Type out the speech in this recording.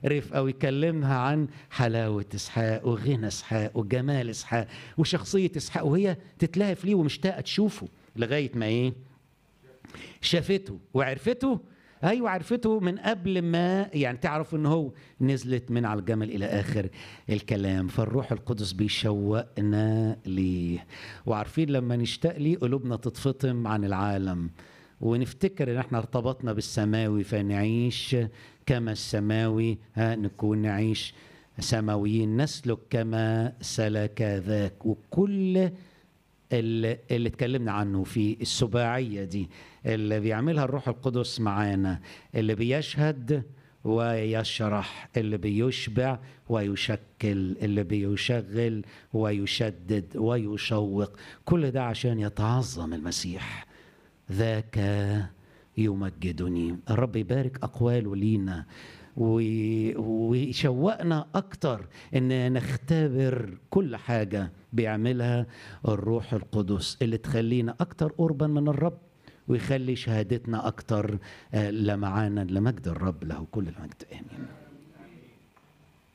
رفقه ويكلمها عن حلاوه اسحاق وغنى اسحاق وجمال اسحاق وشخصيه اسحاق وهي تتلهف ليه ومشتاقه تشوفه لغايه ما ايه شافته وعرفته ايوه عرفته من قبل ما يعني تعرف ان هو نزلت من على الجمل الى اخر الكلام فالروح القدس بيشوقنا ليه وعارفين لما نشتاق ليه قلوبنا تتفطم عن العالم ونفتكر ان احنا ارتبطنا بالسماوي فنعيش كما السماوي ها نكون نعيش سماويين نسلك كما سلك ذاك وكل اللي, اللي اتكلمنا عنه في السباعية دي اللي بيعملها الروح القدس معانا اللي بيشهد ويشرح اللي بيشبع ويشكل اللي بيشغل ويشدد ويشوق كل ده عشان يتعظم المسيح ذاك يمجدني الرب يبارك أقواله لينا ويشوقنا أكتر إن نختبر كل حاجة بيعملها الروح القدس اللي تخلينا أكتر قربا من الرب ويخلي شهادتنا أكتر لمعانا لمجد الرب له كل المجد آمين